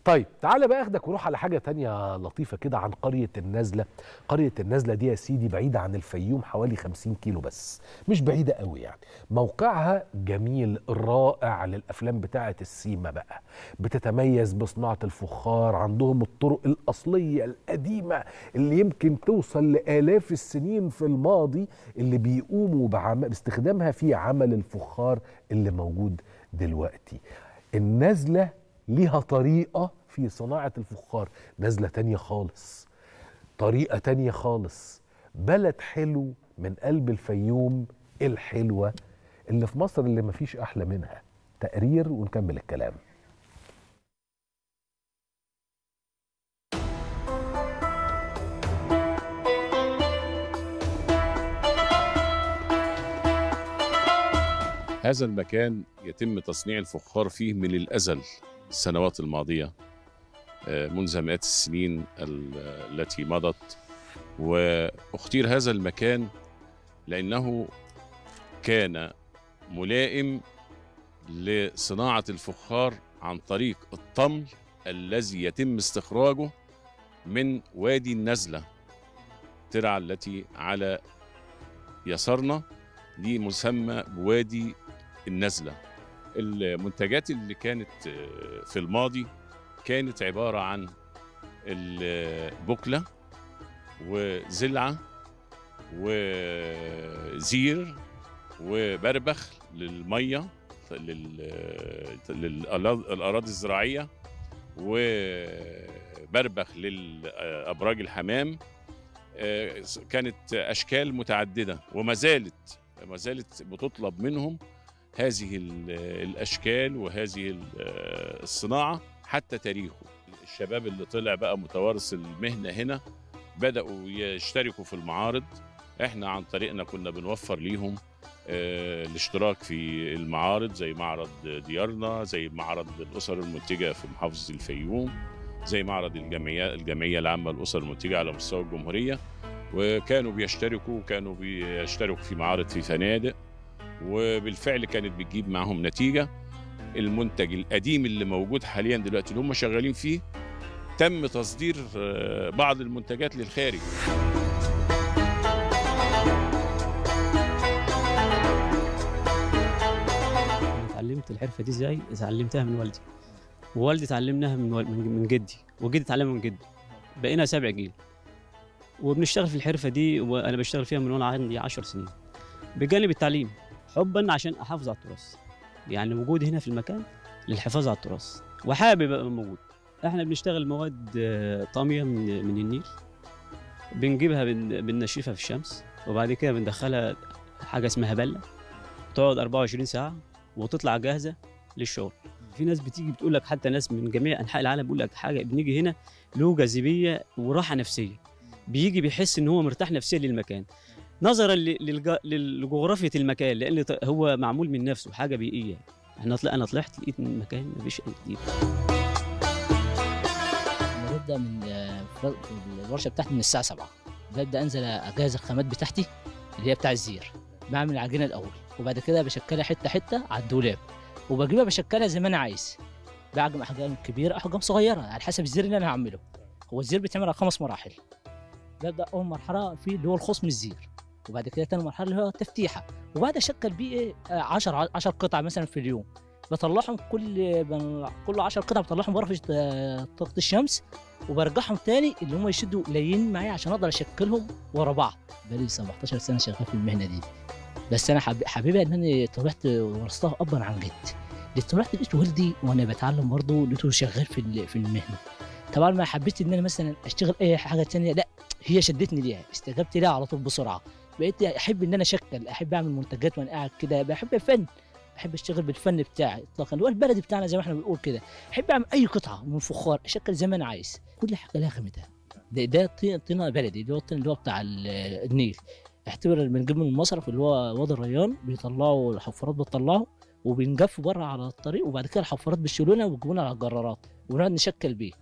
طيب تعالى بقى اخدك وروح على حاجه تانية لطيفه كده عن قريه النزله قريه النزله دي يا سيدي بعيده عن الفيوم حوالي 50 كيلو بس مش بعيده قوي يعني موقعها جميل رائع للافلام بتاعه السيما بقى بتتميز بصناعه الفخار عندهم الطرق الاصليه القديمه اللي يمكن توصل لالاف السنين في الماضي اللي بيقوموا بعم... باستخدامها في عمل الفخار اللي موجود دلوقتي النزله ليها طريقة في صناعة الفخار نزلة تانية خالص طريقة تانية خالص بلد حلو من قلب الفيوم الحلوة اللي في مصر اللي مفيش أحلى منها تقرير ونكمل الكلام هذا المكان يتم تصنيع الفخار فيه من الأزل السنوات الماضية آه، منذ مئات السنين ال- التي مضت واختير هذا المكان لأنه كان ملائم لصناعة الفخار عن طريق الطمي الذي يتم استخراجه من وادي النزلة ترعى التي على يسارنا دي مسمى بوادي النزلة المنتجات اللي كانت آه، في الماضي كانت عبارة عن البكلة وزلعة وزير وبربخ للمية لل- للأراضي الزراعية وبربخ للأبراج الحمام آه، كانت أشكال متعددة وما زالت ما زالت بتطلب منهم هذه ال- الاشكال وهذه ال- الصناعه حتى تاريخه الشباب اللي طلع بقى متوارث المهنه هنا بداوا يشتركوا في المعارض احنا عن طريقنا كنا بنوفر ليهم آه، الاشتراك في المعارض زي معرض ديارنا زي معرض الاسر المنتجه في محافظه الفيوم زي معرض الجمعيه الجمعيه العامه للاسر المنتجه على مستوى الجمهوريه وكانوا بيشتركوا كانوا بيشتركوا في معارض في فنادق وبالفعل كانت بتجيب معاهم نتيجه المنتج القديم اللي موجود حاليا دلوقتي اللي هم شغالين فيه تم تصدير آه، بعض المنتجات للخارج أنا اتعلمت الحرفه دي ازاي اتعلمتها من والدي ووالدي اتعلمناها من وال- من من جدي وجدي اتعلمها من جدي بقينا سبع جيل وبنشتغل في الحرفه دي وانا بشتغل فيها من وانا عندي 10 سنين بجانب التعليم حبا عشان احافظ على التراث يعني وجودي هنا في المكان للحفاظ على التراث وحابب ابقى موجود احنا بنشتغل مواد آه، طاميه من من النيل بنجيبها بن- بننشفها في الشمس وبعد كده بندخلها حاجه اسمها بله تقعد 24 ساعه وتطلع جاهزه للشغل في ناس بتيجي بتقول لك حتى ناس من جميع انحاء العالم بيقول لك حاجه بنيجي هنا له جاذبيه وراحه نفسيه بيجي بيحس ان هو مرتاح نفسيا للمكان نظرا ل- للج- لجغرافيه المكان لان ط- هو معمول من نفسه حاجه بيئيه احنا طلع انا طلعت لقيت ان المكان مفيش اي جديد انا ببدا من آه، في الورشه بتاعتي من الساعه 7 ببدا انزل اجهز الخامات بتاعتي اللي هي بتاع الزير بعمل العجينه الاول وبعد كده بشكلها حته حته على الدولاب وبجيبها بشكلها زي ما انا عايز بعجم احجام كبيره احجام صغيره على حسب الزير اللي انا هعمله هو الزير بيتعمل على خمس مراحل ببدا اول مرحله فيه اللي هو الخصم الزير وبعد كده تاني مرحله اللي هو التفتيحه وبعد اشكل بيه ايه 10 10 قطع مثلا في اليوم بطلعهم كل بن- كل 10 قطع بطلعهم بره في آه، طاقه الشمس وبرجعهم تاني اللي هم يشدوا قليلين معايا عشان اقدر اشكلهم ورا بعض بقالي 17 سنه شغال في المهنه دي بس انا حب... حبيبها ان انا طلعت ورثتها ابا عن جد دي طلعت لقيت والدي وانا بتعلم برضه لقيته شغال في ال- في المهنه طبعا ما حبيت ان انا مثلا اشتغل اي حاجه تانية لا هي شدتني ليها استجبت ليها على طول بسرعه بقيت احب ان انا اشكل احب اعمل منتجات وانا قاعد كده بحب الفن بحب اشتغل بالفن بتاعي اطلاقا اللي هو البلدي بتاعنا زي ما احنا بنقول كده احب اعمل اي قطعه من فخار اشكل زي ما انا عايز كل حاجه لها خامتها ده ده طين- طينه بلدي اللي هو الطين اللي هو بتاع ال- النيل اعتبر بنجيب من المصرف اللي هو وادي الريان بيطلعوا الحفارات بتطلعه وبنجف بره على الطريق وبعد كده الحفارات بيشيلونا وبيجيبونا على الجرارات ونقعد نشكل بيه